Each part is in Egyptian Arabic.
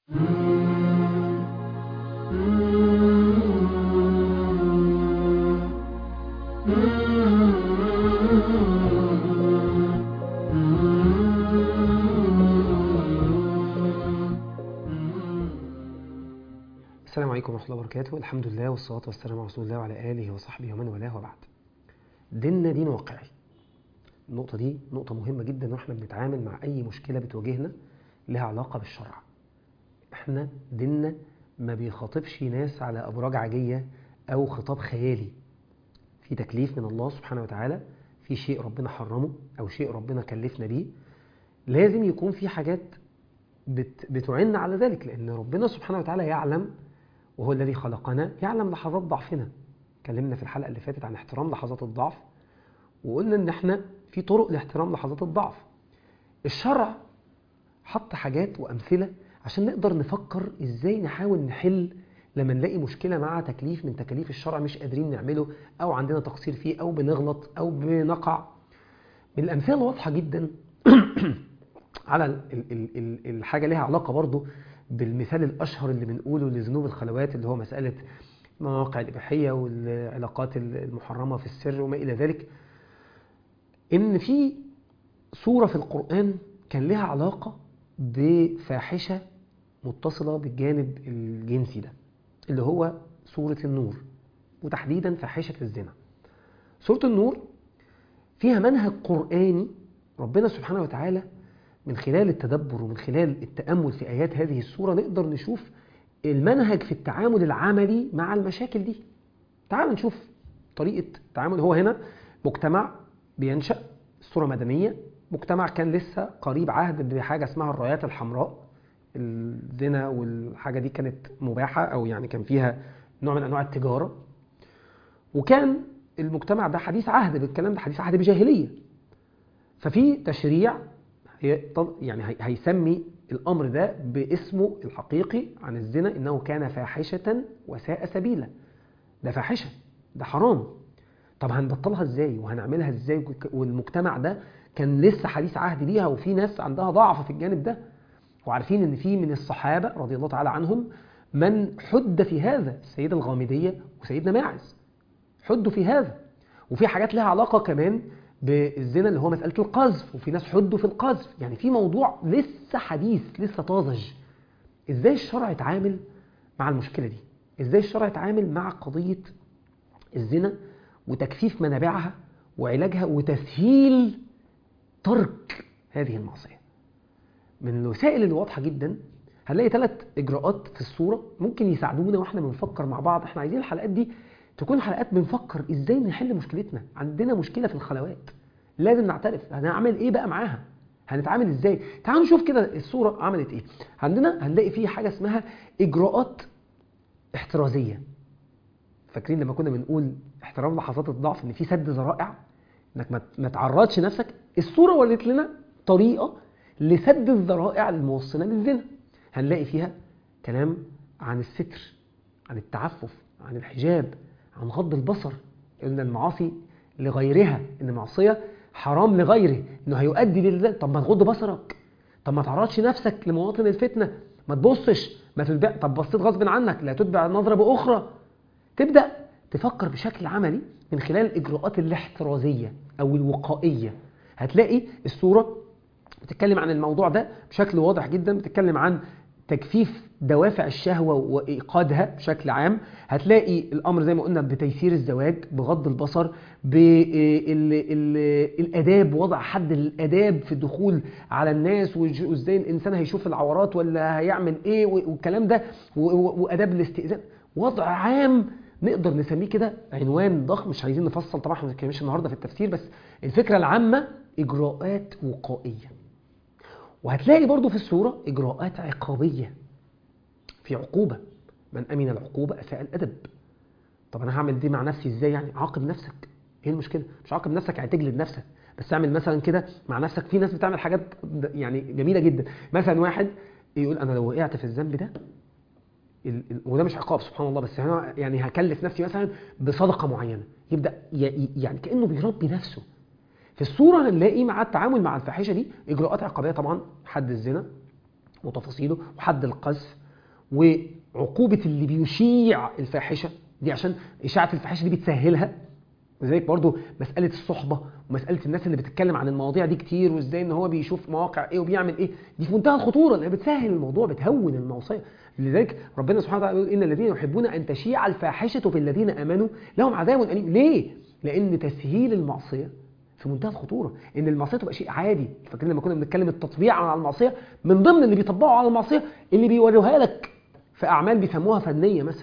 السلام عليكم ورحمة الله وبركاته الحمد لله والصلاة والسلام على رسول الله وعلى آله وصحبه ومن والاه وبعد ديننا دين واقعي النقطة دي نقطة مهمة جدا واحنا بنتعامل مع أي مشكلة بتواجهنا لها علاقة بالشرع احنا ديننا ما بيخاطبش ناس على أبراج عاجية أو خطاب خيالي في تكليف من الله سبحانه وتعالى في شيء ربنا حرمه أو شيء ربنا كلفنا بيه لازم يكون في حاجات بت بتعن على ذلك لأن ربنا سبحانه وتعالى يعلم وهو الذي خلقنا يعلم لحظات ضعفنا اتكلمنا في الحلقة اللي فاتت عن احترام لحظات الضعف وقلنا ان احنا في طرق لاحترام لحظات الضعف الشرع حط حاجات وأمثلة عشان نقدر نفكر ازاي نحاول نحل لما نلاقي مشكلة مع تكليف من تكاليف الشرع مش قادرين نعمله أو عندنا تقصير فيه أو بنغلط أو بنقع من الأمثلة الواضحة جدا على ال ال ال الحاجة لها علاقة برضو بالمثال الأشهر اللي بنقوله لذنوب الخلوات اللي هو مسألة مواقع الإباحية والعلاقات المحرمة في السر وما إلى ذلك إن في سورة في القرآن كان لها علاقة بفاحشة متصلة بالجانب الجنسي ده اللي هو سورة النور وتحديدا فاحشة الزنا سورة النور فيها منهج قرآني ربنا سبحانه وتعالى من خلال التدبر ومن خلال التأمل في آيات هذه السورة نقدر نشوف المنهج في التعامل العملي مع المشاكل دي تعالوا نشوف طريقة تعامل هو هنا مجتمع بينشأ الصورة مدنية مجتمع كان لسه قريب عهد بحاجة اسمها الرايات الحمراء الزنا والحاجة دي كانت مباحة أو يعني كان فيها نوع من أنواع التجارة وكان المجتمع ده حديث عهد بالكلام ده حديث عهد بجاهلية ففي تشريع يعني هيسمي الأمر ده باسمه الحقيقي عن الزنا إنه كان فاحشة وساء سبيلا ده فاحشة ده حرام طب هنبطلها ازاي وهنعملها ازاي والمجتمع ده كان لسه حديث عهد بيها وفي ناس عندها ضعف في الجانب ده وعارفين ان في من الصحابة رضي الله تعالى عنهم من حد في هذا السيدة الغامدية وسيدنا ماعز حدوا في هذا وفي حاجات لها علاقة كمان بالزنا اللي هو مسألة القذف وفي ناس حدوا في القذف يعني في موضوع لسه حديث لسه طازج ازاي الشرع يتعامل مع المشكلة دي ازاي الشرع يتعامل مع قضية الزنا وتكثيف منابعها وعلاجها وتسهيل ترك هذه المعصية من الوسائل الواضحة جدا هنلاقي ثلاث إجراءات في الصورة ممكن يساعدونا وإحنا بنفكر مع بعض إحنا عايزين الحلقات دي تكون حلقات بنفكر إزاي نحل مشكلتنا عندنا مشكلة في الخلوات لازم نعترف هنعمل إيه بقى معاها هنتعامل إزاي تعالوا نشوف كده الصورة عملت إيه عندنا هنلاقي فيه حاجة اسمها إجراءات احترازية فاكرين لما كنا بنقول احترام لحظات الضعف ان في سد ذرائع انك ما تعرضش نفسك الصوره ورت لنا طريقه لسد الذرائع الموصله للزنا هنلاقي فيها كلام عن الستر عن التعفف عن الحجاب عن غض البصر قلنا المعاصي لغيرها ان المعصيه حرام لغيره انه هيؤدي لله طب ما تغض بصرك طب ما تعرضش نفسك لمواطن الفتنه ما تبصش ما تتبع طب بصيت غصب عنك لا تتبع النظره باخرى تبدا تفكر بشكل عملي من خلال الإجراءات الاحترازية أو الوقائية هتلاقي الصورة بتتكلم عن الموضوع ده بشكل واضح جدا بتتكلم عن تجفيف دوافع الشهوة وإيقادها بشكل عام هتلاقي الأمر زي ما قلنا بتيسير الزواج بغض البصر بالأداب وضع حد للأداب في الدخول على الناس وإزاي الإنسان هيشوف العورات ولا هيعمل إيه والكلام ده وأداب الاستئذان وضع عام نقدر نسميه كده عنوان ضخم مش عايزين نفصل طبعا احنا ما بنتكلمش النهارده في التفسير بس الفكره العامه اجراءات وقائيه وهتلاقي برضو في الصوره اجراءات عقابيه في عقوبه من امن العقوبه اساء الادب طب انا هعمل دي مع نفسي ازاي يعني عاقب نفسك ايه المشكله مش عاقب نفسك يعني تجلد نفسك بس اعمل مثلا كده مع نفسك في ناس بتعمل حاجات يعني جميله جدا مثلا واحد يقول انا لو وقعت في الذنب ده ال- ال- وده مش عقاب سبحان الله بس انا يعني هكلف نفسي مثلا بصدقه معينه يبدا ي- يعني كانه بيربي نفسه في الصوره هنلاقي مع التعامل مع الفاحشه دي اجراءات عقابيه طبعا حد الزنا وتفاصيله وحد القذف وعقوبه اللي بيشيع الفاحشه دي عشان اشاعه الفاحشه دي بتسهلها لذلك برضو مسألة الصحبة ومسألة الناس اللي بتتكلم عن المواضيع دي كتير وازاي ان هو بيشوف مواقع ايه وبيعمل ايه دي في منتهى الخطورة لانها بتسهل الموضوع بتهون المعصية لذلك ربنا سبحانه وتعالى يقول ان الذين يحبون ان تشيع الفاحشة في الذين امنوا لهم عذاب اليم ليه؟ لان تسهيل المعصية في منتهى الخطورة ان المعصية تبقى شيء عادي فاكرين لما كنا بنتكلم التطبيع على المعصية من ضمن اللي بيطبقوا على المعصية اللي بيوروها لك في اعمال بيسموها فنية مثلا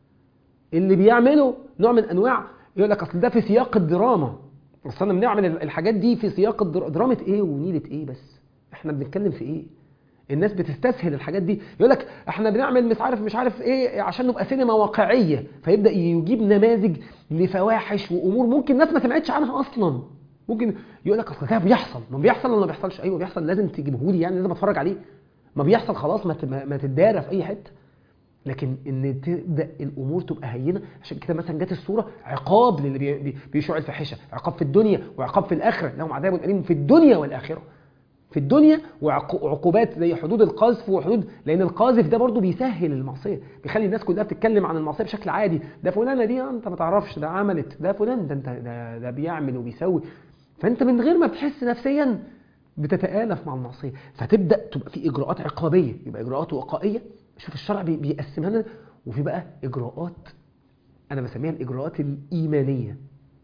اللي بيعملوا نوع من انواع يقول لك اصل ده في سياق الدراما اصل انا بنعمل الحاجات دي في سياق الدر... دراما ايه ونيله ايه بس احنا بنتكلم في ايه الناس بتستسهل الحاجات دي يقول لك احنا بنعمل مش عارف مش عارف ايه عشان نبقى سينما واقعيه فيبدا يجيب نماذج لفواحش وامور ممكن الناس ما سمعتش عنها اصلا ممكن يقول لك اصل ده بيحصل ما بيحصل ولا ما بيحصلش ايوه بيحصل لازم تجيبه لي يعني لازم اتفرج عليه ما بيحصل خلاص ما ما تتدارى في اي حته لكن ان تبدا الامور تبقى هينه عشان كده مثلا جت الصوره عقاب للي بي بيشوع الفاحشه عقاب في الدنيا وعقاب في الاخره لهم عذاب اليم في الدنيا والاخره في الدنيا وعقوبات زي حدود القذف وحدود لان القاذف ده برضه بيسهل المعصيه بيخلي الناس كلها بتتكلم عن المعصيه بشكل عادي ده فلانه دي انت ما تعرفش ده عملت ده فلان ده انت ده, ده بيعمل وبيسوي فانت من غير ما بتحس نفسيا بتتآلف مع المعصيه فتبدا تبقى في اجراءات عقابيه يبقى اجراءات وقائيه شوف الشرع بيقسمها لنا وفي بقى اجراءات انا بسميها الاجراءات الايمانيه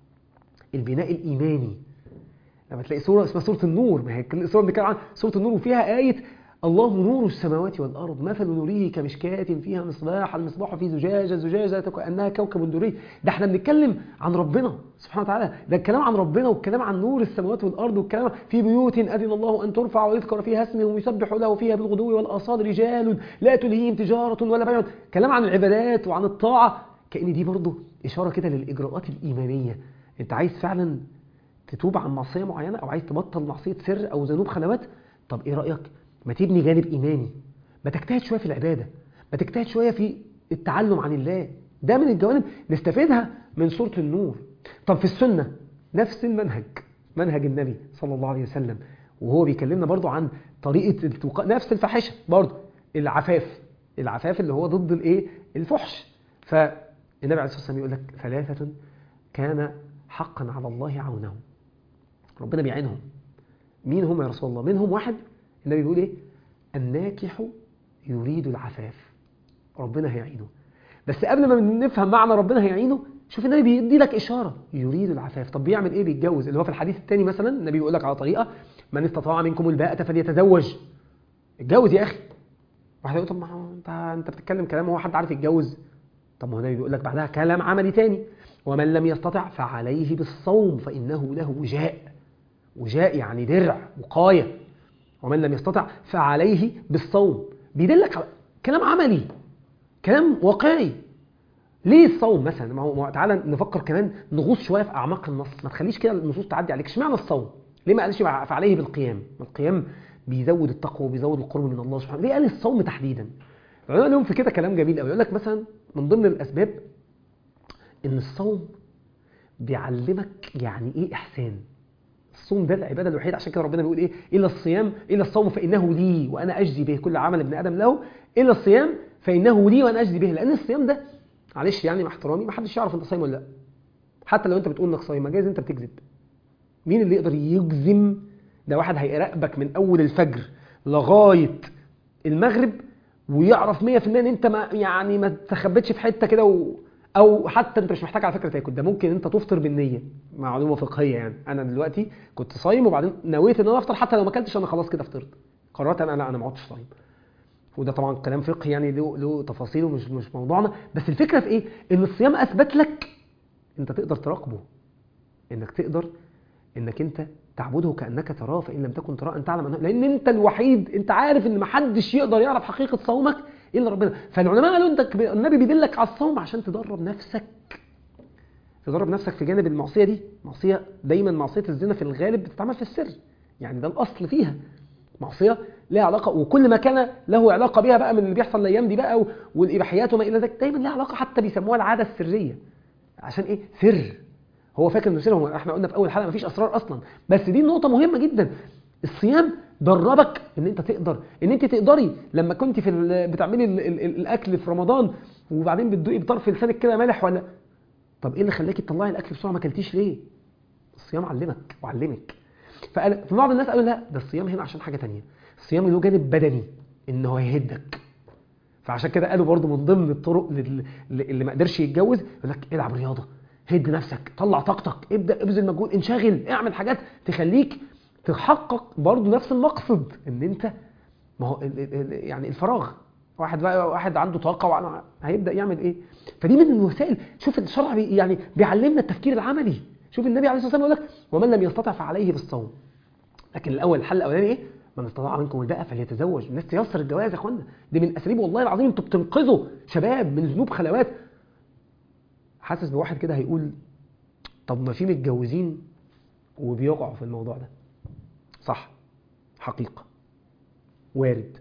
البناء الايماني لما تلاقي سوره اسمها سوره النور ما هي السوره بنتكلم عن سوره النور وفيها ايه الله نور السماوات والارض مثل نوره كمشكاة فيها مصباح المصباح في زجاجه زجاجه كانها كوكب دري ده احنا بنتكلم عن ربنا سبحانه وتعالى ده الكلام عن ربنا والكلام عن نور السماوات والارض والكلام في بيوت اذن الله ان ترفع ويذكر فيها اسمه ويسبح له فيها بالغدو والاصال رجال لا تلهيهم تجاره ولا بيع كلام عن العبادات وعن الطاعه كان دي برضه اشاره كده للاجراءات الايمانيه انت عايز فعلا تتوب عن معصيه معينه او عايز تبطل معصيه سر او ذنوب خلوات طب ايه رايك ما تبني جانب ايماني ما تجتهد شويه في العباده ما تجتهد شويه في التعلم عن الله ده من الجوانب نستفيدها من سوره النور طب في السنه نفس المنهج منهج النبي صلى الله عليه وسلم وهو بيكلمنا برضو عن طريقه التوقاء نفس الفاحشه برضو العفاف العفاف اللي هو ضد الايه الفحش فالنبي عليه الصلاه والسلام يقول لك ثلاثه كان حقا على الله عونهم ربنا بيعينهم مين هم يا رسول الله منهم واحد النبي بيقول ايه الناكح يريد العفاف ربنا هيعينه بس قبل ما نفهم معنى ربنا هيعينه شوف النبي بيدي لك اشاره يريد العفاف طب بيعمل ايه بيتجوز اللي هو في الحديث الثاني مثلا النبي بيقول لك على طريقه من استطاع منكم الباءة فليتزوج اتجوز يا اخي واحد يقول طب ما انت انت بتتكلم كلام هو حد عارف يتجوز طب ما هو النبي بيقول لك بعدها كلام عملي تاني ومن لم يستطع فعليه بالصوم فانه له وجاء وجاء يعني درع وقايه ومن لم يستطع فعليه بالصوم بيدلك على كلام عملي كلام واقعي ليه الصوم مثلا ما هو تعالى نفكر كمان نغوص شويه في اعماق النص ما تخليش كده النصوص تعدي عليك اشمعنى الصوم ليه ما قالش فعليه بالقيام القيام بيزود التقوى وبيزود القرب من الله سبحانه ليه قال الصوم تحديدا العلماء لهم في كده كلام جميل قوي يقول لك مثلا من ضمن الاسباب ان الصوم بيعلمك يعني ايه احسان الصوم ده العباده الوحيده عشان كده ربنا بيقول ايه الا الصيام الا الصوم فانه لي وانا اجزي به كل عمل ابن ادم له الا الصيام فانه لي وانا اجزي به لان الصيام ده معلش يعني مع احترامي ما حدش يعرف انت صايم ولا لا حتى لو انت بتقول انك صايم جايز انت بتكذب مين اللي يقدر يجزم ده واحد هيراقبك من اول الفجر لغايه المغرب ويعرف 100% ان انت ما يعني ما تخبتش في حته كده و... او حتى انت مش محتاج على فكره تاكل ده ممكن انت تفطر بالنيه معلومه فقهيه يعني انا دلوقتي كنت صايم وبعدين نويت ان انا افطر حتى لو ما اكلتش انا خلاص كده فطرت قررت انا لا انا ما عدتش صايم وده طبعا كلام فقهي يعني له له تفاصيله مش مش موضوعنا بس الفكره في ايه ان الصيام اثبت لك انت تقدر تراقبه انك تقدر انك انت تعبده كانك تراه فان لم تكن تراه ان تعلم انه لان انت الوحيد انت عارف ان ما حدش يقدر يعرف حقيقه صومك الا ربنا فالعلماء قالوا انت النبي بيدلك على الصوم عشان تدرب نفسك تدرب نفسك في جانب المعصيه دي معصيه دايما معصيه الزنا في الغالب بتتعمل في السر يعني ده الاصل فيها معصيه لها علاقه وكل ما كان له علاقه بها بقى من اللي بيحصل الايام دي بقى والاباحيات وما الى ذلك دايما لها علاقه حتى بيسموها العاده السريه عشان ايه سر هو فاكر انه سر احنا قلنا في اول حلقه مفيش اسرار اصلا بس دي نقطه مهمه جدا الصيام دربك ان انت تقدر ان انت تقدري لما كنت في ال- بتعملي ال- ال- ال- الاكل في رمضان وبعدين بتدوقي بطرف لسانك كده مالح ولا طب ايه اللي خلاكي تطلعي الاكل بسرعه ما اكلتيش ليه الصيام علمك وعلمك فقال في بعض الناس قالوا لا ده الصيام هنا عشان حاجه تانية الصيام له جانب بدني ان هو يهدك فعشان كده قالوا برضو من ضمن الطرق لل- اللي ما قدرش يتجوز يقول لك العب رياضه هد نفسك طلع طاقتك ابدا ابذل مجهود انشغل اعمل حاجات تخليك تحقق برضو نفس المقصد ان انت ما هو ال- ال- ال- يعني الفراغ واحد بقى واحد عنده طاقه وعنده هيبدا يعمل ايه فدي من الوسائل شوف الشرع بي يعني بيعلمنا التفكير العملي شوف النبي عليه الصلاه والسلام يقول لك ومن لم يستطع فعليه بالصوم لكن الاول الحل الاولاني ايه من استطاع منكم الباءة فليتزوج الناس تيسر الجواز يا اخوانا دي من اساليب والله العظيم انتوا بتنقذوا شباب من ذنوب خلوات حاسس بواحد كده هيقول طب ما في متجوزين وبيقعوا في الموضوع ده صح حقيقة وارد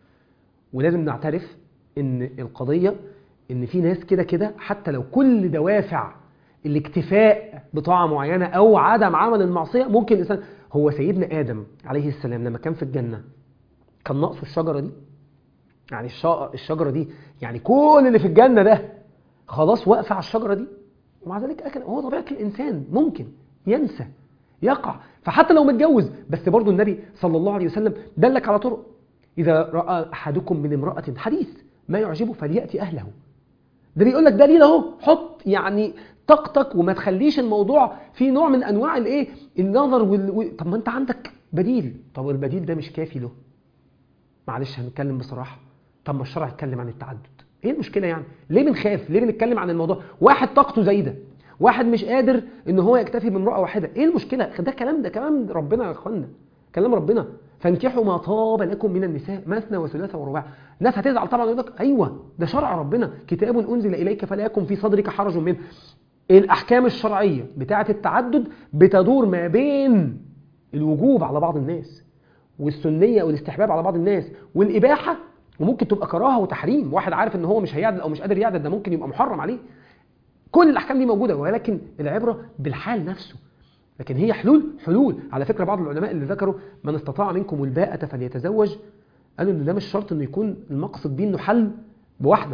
ولازم نعترف ان القضية ان في ناس كده كده حتى لو كل دوافع الاكتفاء بطاعة معينة او عدم عمل المعصية ممكن الانسان هو سيدنا ادم عليه السلام لما كان في الجنة كان ناقصه الشجرة دي يعني الش- الشجرة دي يعني كل اللي في الجنة ده خلاص واقفة على الشجرة دي ومع ذلك أكل هو طبيعة الإنسان ممكن ينسى يقع فحتى لو متجوز بس برضو النبي صلى الله عليه وسلم دلك على طرق إذا رأى أحدكم من امرأة حديث ما يعجبه فليأتي أهله ده بيقول لك دليل اهو حط يعني طاقتك وما تخليش الموضوع في نوع من انواع الايه النظر وال... وال- طب ما انت عندك بديل طب البديل ده مش كافي له معلش هنتكلم بصراحه طب ما الشرع اتكلم عن التعدد ايه المشكله يعني ليه بنخاف ليه بنتكلم عن الموضوع واحد طاقته زايده واحد مش قادر ان هو يكتفي بامراه واحده ايه المشكله ده كلام ده كلام ربنا يا اخوانا كلام ربنا فانكحوا ما طاب لكم من النساء مثنى وثلاث ورباع ناس هتزعل طبعا يقول لك ايوه ده شرع ربنا كتاب انزل اليك فلا يكن في صدرك حرج منه الاحكام الشرعيه بتاعه التعدد بتدور ما بين الوجوب على بعض الناس والسنيه والاستحباب على بعض الناس والاباحه وممكن تبقى كراهه وتحريم واحد عارف ان هو مش هيعدل او مش قادر يعدل ده ممكن يبقى محرم عليه كل الاحكام دي موجوده ولكن العبره بالحال نفسه لكن هي حلول حلول على فكره بعض العلماء اللي ذكروا من استطاع منكم الباءة فليتزوج قالوا ان ده مش شرط انه يكون المقصد بيه انه حل بواحده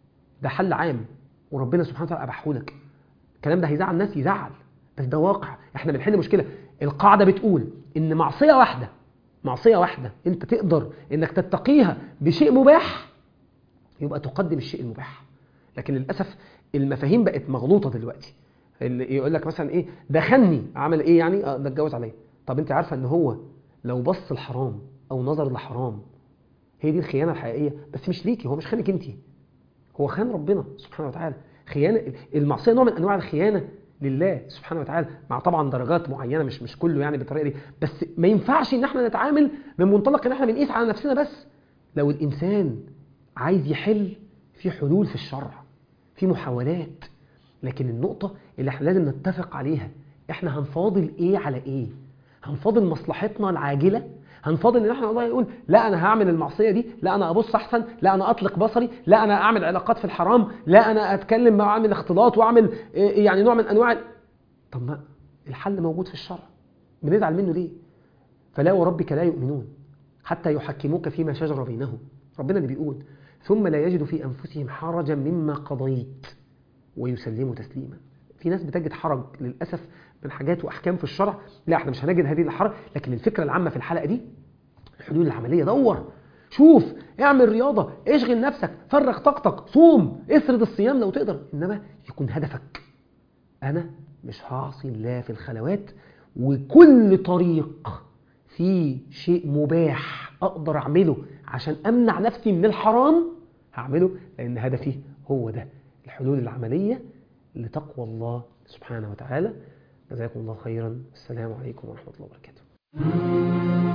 ده حل عام وربنا سبحانه وتعالى اباحه لك الكلام ده هيزعل الناس يزعل بس ده واقع احنا بنحل مشكله القاعده بتقول ان معصيه واحده معصيه واحده انت تقدر انك تتقيها بشيء مباح يبقى تقدم الشيء المباح لكن للاسف المفاهيم بقت مغلوطه دلوقتي اللي يقول لك مثلا ايه ده خني عمل ايه يعني اه ده اتجوز عليا طب انت عارفه ان هو لو بص الحرام او نظر لحرام هي دي الخيانه الحقيقيه بس مش ليكي هو مش خانك انت هو خان ربنا سبحانه وتعالى خيانه المعصيه نوع من انواع الخيانه لله سبحانه وتعالى مع طبعا درجات معينه مش مش كله يعني بالطريقه دي بس ما ينفعش ان احنا نتعامل من منطلق ان احنا بنقيس على نفسنا بس لو الانسان عايز يحل في حلول في الشرع في محاولات لكن النقطة اللي احنا لازم نتفق عليها احنا هنفاضل ايه على ايه هنفاضل مصلحتنا العاجلة هنفاضل ان احنا والله نقول لا انا هعمل المعصية دي لا انا ابص احسن لا انا اطلق بصري لا انا اعمل علاقات في الحرام لا انا اتكلم مع اعمل اختلاط واعمل إيه يعني نوع من انواع ال- طب ما الحل موجود في الشرع بنزعل منه ليه فلا وربك لا يؤمنون حتى يحكموك فيما شجر بينهم ربنا اللي بيقول ثم لا يجد في انفسهم حرجا مما قضيت ويسلموا تسليما في ناس بتجد حرج للاسف من حاجات واحكام في الشرع لا احنا مش هنجد هذه الحرج لكن الفكره العامه في الحلقه دي الحلول العمليه دور شوف اعمل رياضه اشغل نفسك فرغ طاقتك صوم اسرد الصيام لو تقدر انما يكون هدفك انا مش هعصي الله في الخلوات وكل طريق فيه شيء مباح اقدر اعمله عشان امنع نفسي من الحرام هعمله لان هدفي هو ده الحلول العمليه لتقوى الله سبحانه وتعالى جزاكم الله خيرا السلام عليكم ورحمه الله وبركاته